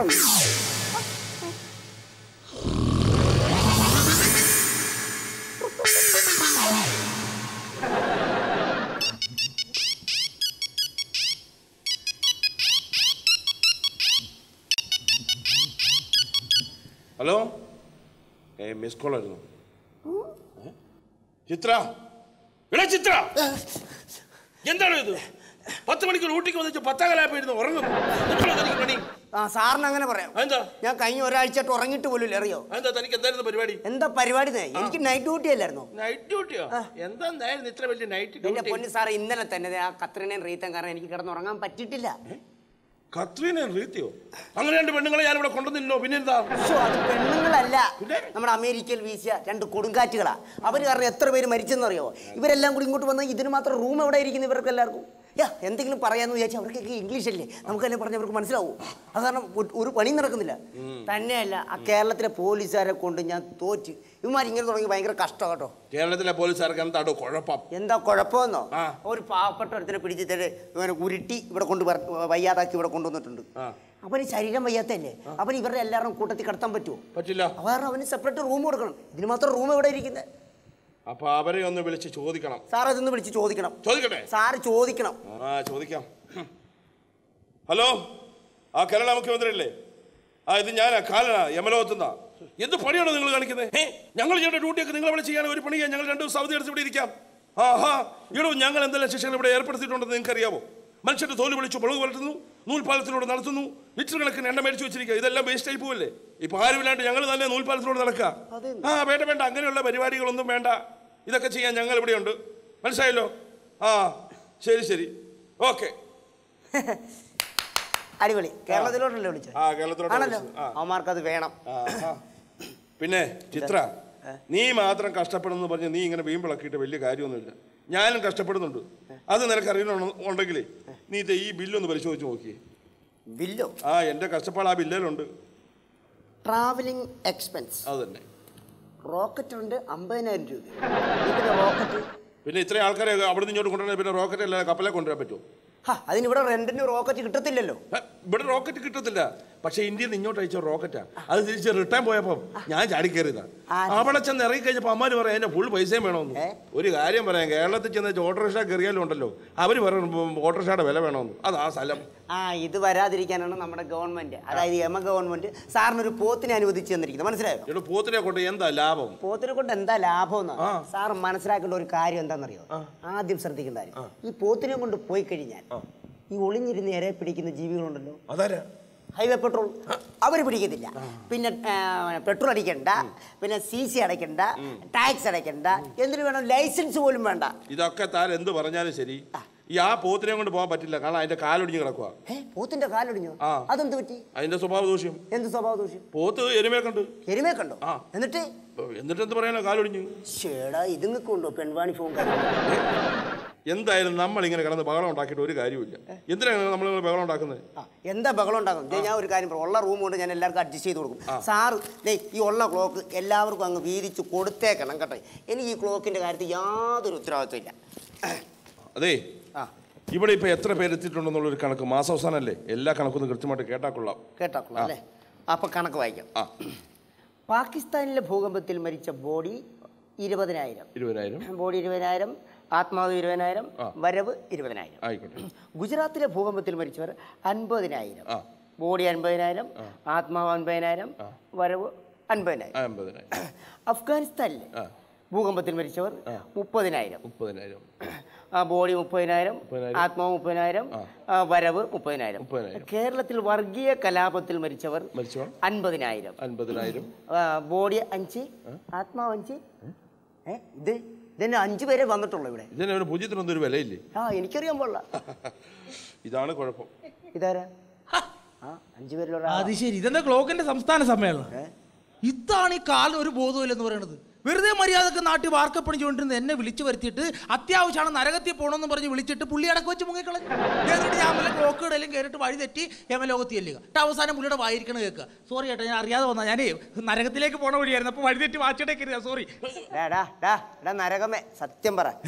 Hello ഏ miss call ആയിരുന്നു ഏ? ചിത്ര എടാ ചിത്ര എന്താണ് ഇത് പത്ത് മണിക്കൂർ ഊട്ടിക്ക് വന്നിട്ട് പത്താകലാപ്പായിരുന്നു ഉറങ്ങും എപ്പോഴാ തനിക്ക് പണി ആ സാറിന് അങ്ങനെ പറയാം എന്താ ഞാൻ കഴിഞ്ഞ ഒരാഴ്ചയായിട്ട് ഉറങ്ങിയിട്ട് പോലും ഇല്ല അറിയോ എന്താ തനിക്ക് എന്തായിരുന്നു പരിപാടി എന്താ പരിപാടി എന്നേ? എനിക്ക് നൈറ്റ് ഡ്യൂട്ടി അല്ലായിരുന്നോ നൈറ്റ് ഡ്യൂട്ടിയോ എന്താ എന്തായിരുന്നു ഇത്ര വലിയ നൈറ്റ് എന്റെ ഡ്യൂട്ടി പൊന്ന് സാറേ ഇന്നലെ തന്നെ ദേ ആ കത്രീനയും റീത്തം കാരണം എനിക്ക് കിടന്നുറങ്ങാൻ പറ്റിയിട്ടില്ല കത്രീന റീത്തിയോ അങ്ങനെ രണ്ട് പെണ്ണുങ്ങളെ ഞാൻ ഇവിടെ കൊണ്ടുവന്നില്ലോ പിന്നെന്താ ശ്ശോ, അത് പെണ്ണുങ്ങളല്ല പിന്നെ? നമ്മുടെ അമേരിക്കയിൽ വീശിയ രണ്ട് കൊടുങ്കാറ്റുകളാ അവർ കാരണം എത്ര പേര് മരിച്ചെന്നറിയോ ഇവരെല്ലാം കൂടി ഇങ്ങോട്ട് വന്ന് ഇതിന് മാത്രം റൂം എവിടെ ഇരിക്കുന്നു ഇവർക്ക് എല്ലാവർക്കും യാ എന്തെങ്കിലും പറയാന്ന് വിചാരിച്ചാൽ അവർക്കൊക്കെ ഇംഗ്ലീഷ് അല്ലേ നമുക്ക് തന്നെ പറഞ്ഞാൽ അവർക്ക് മനസ്സിലാവും അത് കാരണം ഒരു- ഒരു പണി നടക്കുന്നില്ല തന്നെയല്ല ആ കേരളത്തിലെ പോലീസുകാരെ കൊണ്ട് ഞാൻ തോറ്റ് ഇവന്മാർ ഇങ്ങനെ തുടങ്ങി ഭയങ്കര കഷ്ടം കേട്ടോ കേരളത്തിലെ പോലീസുകാർക്ക് എന്താടോ കുഴപ്പം എന്താ കുഴപ്പമെന്നോ ആ. ഒരു പാവപ്പെട്ട ഒരുത്തിനെ പിടിച്ചിട്ട് ഇവനെ ഉരുട്ടി ഇവിടെ കൊണ്ട് വര- വയ്യാതാക്കി ഇവിടെ കൊണ്ടുവന്നിട്ടുണ്ട് ആ. അവന് ശരീരം വയ്യാത്തല്ലേ അവന് ഇവരുടെ എല്ലാവരും കൂട്ടത്തിൽ കടത്താൻ പറ്റുമോ പറ്റില്ല അത് കാരണം അവന് സെപ്പറേറ്റ് റൂം കൊടുക്കണം ഇതിന് മാത്രം റൂം എവിടെ ഇരിക്കുന്നത് അപ്പൊ അവരെ ഒന്ന് വിളിച്ച് ചോദിക്കണം സാർ അതൊന്ന് വിളിച്ച് ചോദിക്കണം ചോദിക്കട്ടെ സാറ് ചോദിക്കണം ആ ചോദിക്കാം ഹും. ഹലോ ആ കേരള മുഖ്യമന്ത്രിയല്ലേ ആ ഇത് ഞാനാ കാലന യമലോകത്തുന്ന എന്ത് പണിയാണോ നിങ്ങൾ കാണിക്കുന്നത് ഏ ഞങ്ങൾ ചെയ്യേണ്ട ഡ്യൂട്ടിയൊക്കെ നിങ്ങൾ ഇവിടെ ചെയ്യാൻ ഒരു പണി ചെയ്യാൻ ഞങ്ങൾ രണ്ട് ദിവസം അവധി എടുത്ത് ഇവിടെ ഇരിക്കാം ആ ഹാ ഇടോ ഞങ്ങൾ എന്തെല്ലാം ശിക്ഷകൾ ഇവിടെ ഏർപ്പെടുത്തിയിട്ടുണ്ടെന്ന് നിങ്ങൾക്ക് അറിയാമോ മനുഷ്യന്റെ തോല് വിളിച്ചു മുളക് വളർത്തുന്നു നൂൽപാലത്തിലൂടെ നടത്തുന്നു ലിറ്റർ കണക്കിന് എണ്ണ മേടിച്ചു വെച്ചിരിക്കുക ഇതെല്ലാം വേസ്റ്റ് ആയി പോവല്ലേ ഇപ്പൊ ആരുമില്ലാണ്ട് ഞങ്ങൾ തന്നെ നൂൽപാലത്തിലൂടെ നടക്കുക ആ വേണ്ട വേണ്ട അങ്ങനെയുള്ള പരിപാടികളൊന്നും വേണ്ട ഇതൊക്കെ ചെയ്യാൻ ഞങ്ങൾ ഇവിടെയുണ്ട് മനസ്സിലായല്ലോ ആ ശരി ശരി ഓക്കെ അടിപൊളി കേരളത്തിലോട്ടല്ലേ വിളിച്ചത് ആ കേരളത്തിലോട്ട് ആണല്ലോ വിളിച്ചത്. ആ. അവന്മാർക്ക് അത് വേണം ആ, ആ. പിന്നെ ചിത്ര നീ മാത്രം കഷ്ടപ്പെടുന്നു പറഞ്ഞ് നീ ഇങ്ങനെ വീമ്പിളക്കിയിട്ട് വലിയ കാര്യമൊന്നുമില്ല ഞാനും കഷ്ടപ്പെടുന്നുണ്ട് അത് നിനക്ക് അറിയണമെന്നുണ്ടെങ്കിലേ നീ ഇത് ഈ ബില്ലൊന്ന് പരിശോധിച്ച് നോക്കിയേ ബില്ലോ ആ എൻ്റെ കഷ്ടപ്പാട് ആ ബില്ലിലുണ്ട് ട്രാവലിംഗ് എക്സ്പെൻസ് അത് തന്നെ റോക്കറ്റ് ഉണ്ട് അമ്പതിനായിരം രൂപ ഇതിന് റോക്കറ്റ് പിന്നെ ഇത്രയും ആൾക്കാരെ അവിടെ നിന്ന് ഇങ്ങോട്ട് കൊണ്ടുവരാൻ പിന്നെ റോക്കറ്റ് അല്ല കപ്പലെ കൊണ്ടുവരാൻ പറ്റുമോ ഹാ അതിനിവിടെ റെന്റിന് റോക്കറ്റ് കിട്ടത്തില്ലല്ലോ ഏ, ഇവിടെ റോക്കറ്റ് കിട്ടത്തില്ല പക്ഷെ ഇന്ത്യയിൽ നിന്ന് ഇങ്ങോട്ട് അയച്ച റോക്കറ്റാ അത് തിരിച്ച് റിട്ടേൺ പോയപ്പോൾ ഞാൻ ചാടിക്കയറിയതാ ആ. അവിടെ ചെന്ന് ഇറങ്ങി കഴിഞ്ഞപ്പോൾ അമ്മാര് പറയാം എന്നെ ഫുൾ പൈസയും വേണമെന്ന് ഏ? ഒരു കാര്യം പറയാം കേരളത്തിൽ ചെന്ന് ഓട്ടോറിക്ഷ കയറിയാലും ഉണ്ടല്ലോ അവർ പറയും ഓട്ടോറിക്ഷയുടെ വില വേണമെന്ന് അത് ആ സ്ഥലം ആ ഇത് വരാതിരിക്കാനാണ് നമ്മുടെ ഗവൺമെന്റ് അതായത് യമ ഗവൺമെന്റ് സാറിനൊരു പോത്തിനെ അനുവദിച്ചു തന്നിരിക്കുന്നത് മനസ്സിലായോ ഇവിടെ പോത്തിനെ കൊണ്ട് എന്താ ലാഭം പോത്തിനെ കൊണ്ട് എന്താ ലാഭം ആ. എന്നാണ് സാർ മനസ്സിലാക്കേണ്ട ഒരു കാര്യം എന്താണെന്നറിയോ ആദ്യം ശ്രദ്ധിക്കേണ്ട കാര്യം ഈ പോത്തിനെ കൊണ്ട് പോയി കഴിഞ്ഞാൽ ഈ ഒളിഞ്ഞിരുന്ന് ഇരയെ പിടിക്കുന്ന ജീവികളുണ്ടല്ലോ അതാരാ ഹൈവേ പെട്രോൾ അവർ പിടിക്കത്തില്ല പിന്നെ ആ, പെട്രോൾ അടിക്കണ്ട പിന്നെ സി സി അടയ്ക്കണ്ട ടാക്സ് അടയ്ക്കണ്ട എന്തിനു വേണം ലൈസൻസ് പോലും വേണ്ട ഇതൊക്കെ താൻ എന്ത് പറഞ്ഞാലും ശരി ഈ ആ പോത്തിനെ കൊണ്ട് പോകാൻ പറ്റില്ല കാരണം അതിന്റെ കാലൊടിഞ്ഞ് കിടക്കുക ഏ പോത്തിന്റെ കാലൊടിഞ്ഞോ ആ. അതെന്ത് പറ്റി അതിന്റെ സ്വഭാവ ദൂഷ്യം എന്ത് സ്വഭാവ ദൂഷ്യം പോത്ത് എരുമയെ കണ്ട് എരുമയെ കണ്ടോ ആ. എന്നിട്ട് എന്നിട്ട് എന്ത് പറയാനോ കാലൊടിഞ്ഞു ചേടാ ഇതുങ്ങൾക്കുണ്ടോ പെൺവാണി ഫോൺ കാര്യം എന്തായാലും നമ്മൾ ഇങ്ങനെ കിടന്ന് ബഹളം ഉണ്ടാക്കിയിട്ട് ഒരു കാര്യമില്ല എന്തിനാണ് നമ്മൾ ബഹളം ഉണ്ടാക്കുന്നത് ആ, എന്താ ബഹളം ഉണ്ടാകും ദേ ഞാൻ ഒരു കാര്യം പറയാം ഉള്ള റൂം കൊണ്ട് ഞാൻ എല്ലാവർക്കും അഡ്ജസ്റ്റ് ചെയ്ത് കൊടുക്കും സാറ് ദേ ഈ ഉള്ള ക്ലോക്ക് എല്ലാവർക്കും അങ്ങ് വീതിച്ച് കൊടുത്തേക്കണം കേട്ടോ എനിക്ക് ഈ ക്ലോക്കിന്റെ കാര്യത്തിൽ യാതൊരു ഉത്തരവാദിത്വം ഇല്ല അതെ ആ ഇവിടെ ഇപ്പൊ എത്ര പേര് എത്തിയിട്ടുണ്ടെന്നുള്ളൊരു കണക്ക് മാസാവസാനല്ലേ എല്ലാ കണക്കൊന്നും കൃത്യമായിട്ട് കേട്ടാ കൊള്ളാം കേട്ടോളാം അല്ലേ അപ്പൊ കണക്ക് വായിക്കാം ആ പാകിസ്ഥാനിലെ ഭൂകമ്പത്തിൽ മരിച്ച ബോഡി ഇരുപതിനായിരം ഇരുപതിനായിരം ബോഡി ഇരുപതിനായിരം ആത്മാവ് ഇരുപതിനായിരം ആ. വരവ് ഇരുപതിനായിരം ആയിക്കോട്ടെ ഗുജറാത്തിലെ ഭൂകമ്പത്തിൽ മരിച്ചവർ അൻപതിനായിരം ആ. ബോഡി അൻപതിനായിരം ആത്മാവ് അൻപതിനായിരം വരവ് അൻപതിനായിരം ആ എൺപതിനായിരം അഫ്ഗാനിസ്ഥാനിലെ ആ. ഭൂകമ്പത്തിൽ മരിച്ചവർ മുപ്പതിനായിരം മുപ്പതിനായിരം ആ ബോഡി മുപ്പതിനായിരം മുപ്പതിനായിരം. ആത്മാവ് മുപ്പതിനായിരം ആ, വരവ് മുപ്പതിനായിരം മുപ്പതിനായിരം. കേരളത്തിൽ വർഗീയ കലാപത്തിൽ മരിച്ചവർ മരിച്ചവർ അൻപതിനായിരം അൻപതിനായിരം ആ, ബോഡി അഞ്ച് ആത്മാവ് അഞ്ച് ഏ ഇത് ഇതന്നെ അഞ്ച് പേരെ വന്നിട്ടുള്ളൂ ഇവിടെ ഇതിന് ഒരു പൂജ്യത്തിനൊന്നും ഒരു വിലയില്ലേ ആ എനിക്കറിയാൻ പാടില്ല ഇതാണ് കുഴപ്പം ഇതാരാ ആ അഞ്ചു പേരിലുള്ള അത് ശരി ഇതെന്താ ക്ലോക്കിന്റെ സംസ്ഥാന സമ്മേളനം ഇതാണ് ഈ കാലം ഒരു ബോധമില്ലെന്ന് പറയുന്നത് വെറുതെ മര്യാദക്ക് നാട്ടിൽ വാർക്കപ്പണിച്ചുകൊണ്ടിരുന്ന എന്നെ വിളിച്ചു വരുത്തിയിട്ട് അത്യാവശ്യമാണ് നരകത്തിൽ പോകണമെന്ന് പറഞ്ഞ് വിളിച്ചിട്ട് പുള്ളി അടക്കം വെച്ച് മുങ്ങിക്കളഞ്ഞു എന്നിട്ട് ഞാൻ വല്ല ക്ലോക്ക് ഇടയിലും കയറിയിട്ട് വഴി തെറ്റി യമലോകത്തി ചെല്ലുക എന്നിട്ട് അവസാനം പുള്ളിയുടെ വായിരിക്കണ കേൾക്കുക സോറി ചേട്ടാ ഞാൻ അറിയാതെ വന്നാ ഞാനേ നരകത്തിലേക്ക് പോണ വഴിയായിരുന്നു അപ്പോൾ വഴി തെറ്റി വാച്ചിടേ കയറിയാ സോറി ഡാ, ഡാ, ഡാ, ഡാ നരകമേ സത്യം പറ ഏ?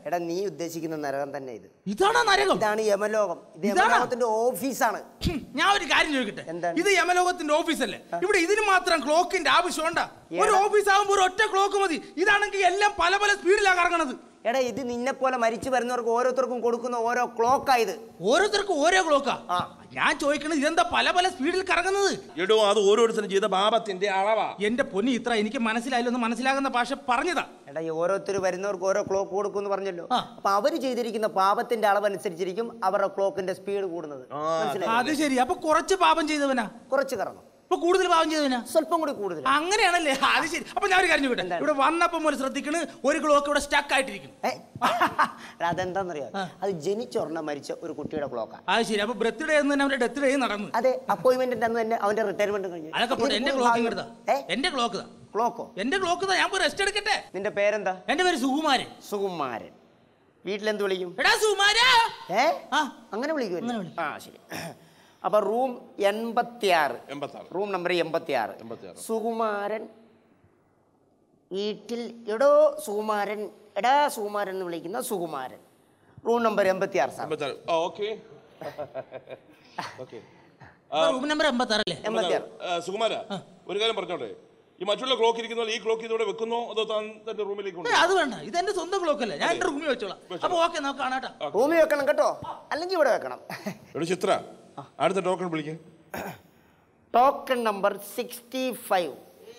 എടാ നീ ഉദ്ദേശിക്കുന്ന നരകം തന്നെ ഇത് ഇതാണോ നരകം ഇതാണ് യമലോകം ഇത് ഇതാണോ? യമലോകത്തിന്റെ ഓഫീസാണ് ഹും, ഞാൻ ഒരു കാര്യം ചോദിക്കട്ടെ എന്താണ്? ഇത് യമലോകത്തിന്റെ ഓഫീസല്ലേ ഇവിടെ ഇതിന് മാത്രം ക്ലോക്കിന്റെ ആവശ്യമുണ്ടാ ഒരു ഓഫീസ് ആകുമ്പോൾ ഒരു ഒറ്റ ക്ലോക്ക് മതി ഇതാണെങ്കിൽ എല്ലാം പല പല സ്പീഡിലാണ് കറങ്ങണത് എടാ ഇത് നിന്നെ പോലെ മരിച്ചു വരുന്നവർക്ക് ഓരോരുത്തർക്കും കൊടുക്കുന്ന ഓരോ ക്ലോക്കായത് ഓരോരുത്തർക്കും ഓരോ ക്ലോക്കാ ആ. ഞാൻ ചോദിക്കണത് ഇതെന്താ പല പല സ്പീഡിൽ കറങ്ങുന്നത് എടോ അത് ഓരോരുത്തരും ചെയ്ത പാപത്തിന്റെ അളവാ എന്റെ പൊന്നി ഇത്ര എനിക്ക് മനസ്സിലായില്ലെന്ന് മനസ്സിലാകുന്ന ഭാഷ പറഞ്ഞതാ എടാ ഈ ഓരോരുത്തർ വരുന്നവർക്ക് ഓരോ ക്ലോക്ക് കൊടുക്കും എന്ന് പറഞ്ഞല്ലോ ആ. അപ്പൊ അവര് ചെയ്തിരിക്കുന്ന പാപത്തിന്റെ അളവനുസരിച്ചിരിക്കും അവരുടെ ക്ലോക്കിന്റെ സ്പീഡ് കൂടുന്നത് മനസ്സിലായി അത് ശരി അപ്പൊ കുറച്ച് പാപം ചെയ്തവനാ കുറച്ച് കറങ്ങും ഇപ്പൊ കൂടുതൽ പാപം ചെയ്തവനാ സ്വല്പം കൂടി കൂടുതൽ അങ്ങനെയാണല്ലേ അത് ശരി അപ്പൊ ഞാൻ ഒരു കാര്യം ചോദിക്കട്ടെ എന്താണ്? ഇവിടെ വന്നപ്പം മുതൽ ശ്രദ്ധിക്കണ് ഒരു ക്ലോക്ക് ഇവിടെ സ്റ്റക്ക് ആയിട്ടിരിക്കുന്നു ഏ? എടാ, അതെന്താന്നറിയോ അത് ജനിച്ചൊരെണ്ണം മരിച്ച ഒരു കുട്ടിയുടെ ക്ലോക്കാണ് അത് ശരി അപ്പൊ ബർത്ത്ഡേ എന്ന് തന്നെ അവന്റെ ഡെത്ത് ഡേ നടന്നു അതെ അപ്പോയിന്റ്മെന്റിന്റെ അന്ന് തന്നെ അവന്റെ റിട്ടയർമെന്റ് കഴിഞ്ഞു അതൊക്കെ പോട്ടെ എന്റെ ക്ലോക്ക് ഇങ്ങോട്ടാ ഏ എന്റെ ക്ലോക്ക് താ ക്ലോക്കോ എന്റെ ക്ലോക്ക് താ ഞാൻ പോയി റെസ്റ്റ് എടുക്കട്ടെ നിന്റെ പേരെന്താ എന്റെ പേര് സുകുമാരൻ സുകുമാരൻ വീട്ടിലെന്ത് വിളിക്കും എടാ സുകുമാരാ ഏ ആ അങ്ങനെ വിളിക്കുമല്ലോ അങ്ങനെ വിളിക്കും. ആ ശരി അപ്പൊ റൂം എൺപത്തി ആറ് എൺപത്താറ് റൂം നമ്പർ എൺപത്തി ആറ് 86. സുകുമാരൻ വീട്ടിൽ എടോ സുകുമാരൻ എടാ സുകുമാരൻ എന്ന് വിളിക്കുന്ന സുകുമാരൻ റൂം നമ്പർ എൺപത്തി ആറ് സാർ എൺപത്താറ് ആ ഓക്കെ ഓക്കെ റൂം നമ്പർ എൺപത്തി ആറല്ലേ എൺപത്തി ആറ് സുകുമാര ഒരു കാര്യം പറഞ്ഞോട്ടെ ഈ മറ്റുള്ള ക്ലോക്ക് ഇരിക്കുന്ന പോലെ ഈ ക്ലോക്ക് ഇതോടെ വെക്കുന്നോ അതോ താൻ തന്റെ റൂമിലേക്ക് ഏയ്, കൊണ്ടു അത് വേണ്ട ഇത് എന്റെ സ്വന്തം ക്ലോക്ക് അല്ലേ ഞാൻ എന്റെ റൂമിൽ വെച്ചോളാം അപ്പൊ ഓക്കെ നമുക്ക് കാണാട്ടാ റൂമിൽ വെക്കണം കേട്ടോ അല്ലെങ്കിൽ ഇവിടെ വെക്കണം എടോ ചിത്ര അടുത്ത ടോക്കൺ വിളിക്കേ token number sixty five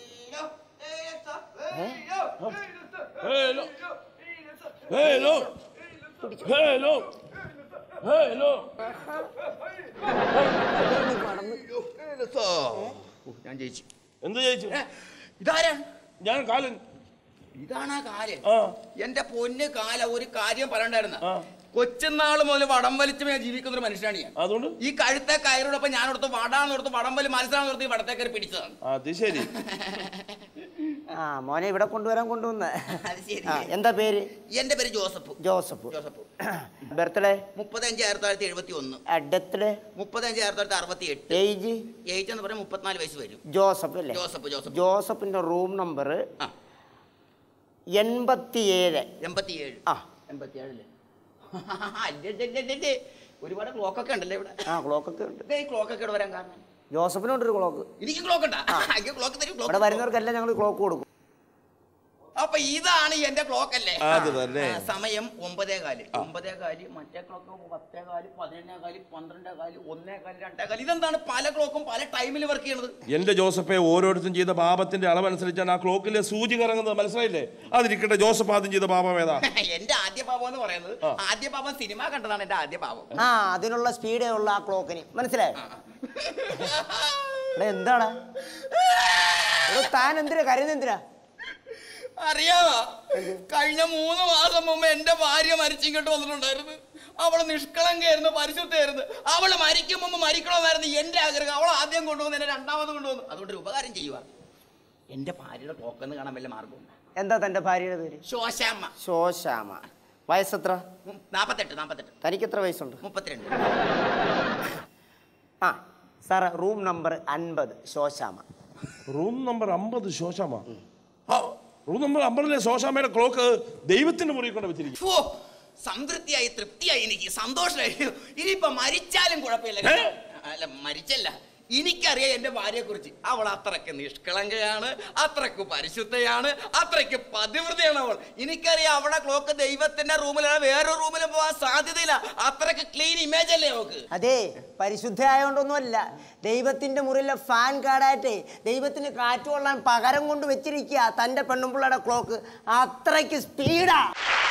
hello hello hello hello ഞാൻ ജയിച്ചു എന്ത് ചോദിച്ചു ഇതാരാണ് ഞാൻ കാലൻ ഇതാണ് ആ കാലം ആ എന്റെ പൊന്ന് കാല ഒരു കാര്യം പറയണ്ടായിരുന്ന ആ. കൊച്ചുനാൾ മുതൽ വടം വലിച്ച് ഞാൻ ജീവിക്കുന്ന ഒരു മനുഷ്യനാണ് ഞാൻ അതുകൊണ്ട് ഈ കഴുത്തെ കയറോടൊപ്പം ഞാൻ എടുത്ത് വടാന്ന് ഓർത്ത് വടം വലി മത്സരം ഓർത്ത് ഈ വടത്തെ കയറി പിടിച്ചതാണ് അത് ശരി ആ മോനെ ഇവിടെ കൊണ്ടുവരാൻ കൊണ്ടുവന്ന് അത് ശരി. ആ എന്താ പേര് എന്റെ പേര് ജോസഫ് ജോസഫ് ജോസഫ് ബർത്ത്ഡേ മുപ്പത്തഞ്ച് ആയിരത്തി തൊള്ളായിരത്തി എഴുപത്തി ഒന്ന് ഡെത്ത് മുപ്പത്തഞ്ച് ആയിരത്തി തൊള്ളായിരത്തി അറുപത്തി എട്ട് ഏജ് ഏജ് എന്ന് പറഞ്ഞാൽ മുപ്പത്തിനാല് വയസ്സ് വരും ജോസഫ് അല്ലേ ജോസഫ് ജോസഫ് ജോസഫിന്റെ റൂം നമ്പർ ആ എൺപത്തിയേഴ് എൺപത്തി ഏഴ് ആ എൺപത്തി ഏഴല്ലേ ഒരുപാട് ക്ലോക്കൊക്കെ ഉണ്ടല്ലേ ഇവിടെ ആ ക്ലോക്കൊക്കെ ഉണ്ട് ഇതേ ഈ ക്ലോക്കൊക്കെ ഇവിടെ വരാൻ കാരണം ജോസഫിനുണ്ടൊരു ക്ലോക്ക് എനിക്ക് ക്ലോക്ക് ഉണ്ടാ എനിക്ക് ക്ലോക്ക് തരും ഇവിടെ ക്ലോക്ക് വരുന്നവർക്കെല്ലാം ഞങ്ങൾ ക്ലോക്ക് കൊടുക്കും അപ്പൊ ഇതാണ് എന്റെ ക്ലോക്ക് അല്ലേ അത് തന്നെ. ആ, സമയം ഒമ്പതേ കാല് ഒമ്പതേ കാല് മറ്റേ ക്ലോക്ക് പത്തേ കാല് പതിനൊന്നേ കാല് പന്ത്രണ്ടേ കാല് ഒന്നേ കാല് രണ്ടേ കാല് ഇതെന്താണ് പല ക്ലോക്കും പല ടൈമിൽ വർക്ക് ചെയ്യണത് എന്റെ ജോസഫെ ഓരോരുത്തരും ചെയ്ത പാപത്തിന്റെ അളവനുസരിച്ചാണ് ആ ക്ലോക്കിലെ സൂചി കറങ്ങുന്നത് മനസ്സിലായില്ലേ അതിരിക്കട്ടെ ജോസഫ് ആദ്യം ചെയ്ത പാപം ഏതാ എന്റെ ആദ്യ പാപം എന്ന് പറയുന്നത് ആദ്യ പാപം സിനിമ കണ്ടതാണ് എന്റെ ആദ്യ പാപം ആ അതിനുള്ള സ്പീഡേ ഉള്ള ആ ക്ലോക്കിന് മനസ്സിലായോ എടാ എന്താടാ എടോ താൻ എന്തിനാ കരുതുന്ന എന്തിനാ അറിയാവാ കഴിഞ്ഞ മൂന്ന് മാസം മുമ്പ് എന്റെ ഭാര്യ മരിച്ചിങ്ങോട്ട് വന്നിട്ടുണ്ടായിരുന്നു അവള് നിഷ്കളങ്കയായിരുന്നു പരിശുദ്ധയായിരുന്നു അവള് മരിക്കും മുമ്പ് മരിക്കണമെന്നായിരുന്നു എന്റെ ആഗ്രഹം അവൾ ആദ്യം കൊണ്ടുവന്ന് എന്നെ രണ്ടാമത് കൊണ്ടുവന്നു അതുകൊണ്ട് ഒരു ഉപകാരം ചെയ്യുക എന്റെ ഭാര്യയുടെ ക്ലോക്കെന്ന് കാണാൻ വല്ല മാർഗമുണ്ട് എന്താ തന്റെ ഭാര്യയുടെ പേര് ശോശാമ്മ ശോശാമ വയസ്സെത്ര ഉം, നാപ്പത്തെട്ട് നാപ്പത്തെട്ട് തനിക്ക് എത്ര വയസ്സുണ്ട് മുപ്പത്തിരണ്ട് ആ സാറ് റൂം നമ്പർ അൻപത് ശോശാമ റൂം നമ്പർ അമ്പത് ശോശാമ ആ റൂം നമ്പർ അമ്പതിലെ ശോശാമയുടെ ക്ലോക്ക് ദൈവത്തിന്റെ മുറിയിൽ കൊണ്ട് വെച്ചിരിക്കും ഫോ, സംതൃപ്തിയായി തൃപ്തിയായി എനിക്ക് സന്തോഷമായി ഇനിയിപ്പൊ മരിച്ചാലും കുഴപ്പമില്ല കേട്ടോ. അല്ല മരിച്ചല്ല എനിക്കറിയാം എന്റെ ഭാര്യയെ കുറിച്ച് അവൾ അത്രയ്ക്ക് നിഷ്കളങ്കയാണ് അത്രയ്ക്ക് പരിശുദ്ധയാണ് അത്രയ്ക്ക് പതിവൃതയാണ് അവൾ എനിക്കറിയാം അവളെ ക്ലോക്ക് ദൈവത്തിന്റെ റൂമിലാണ് വേറെ റൂമിലും പോകാൻ സാധ്യതയില്ല അത്രയ്ക്ക് ക്ലീൻ ഇമേജ് അല്ലേ അവക്ക് അതെ പരിശുദ്ധ ആയതുകൊണ്ടൊന്നുമല്ല ദൈവത്തിന്റെ മുറിയിലെ ഫാൻ കാടായിട്ടേ ദൈവത്തിന് കാറ്റ് കൊള്ളാൻ പകരം കൊണ്ട് വെച്ചിരിക്കുക തന്റെ പെണ്ണുമ്പിള്ളയുടെ ക്ലോക്ക് അത്രയ്ക്ക് സ്പീഡാ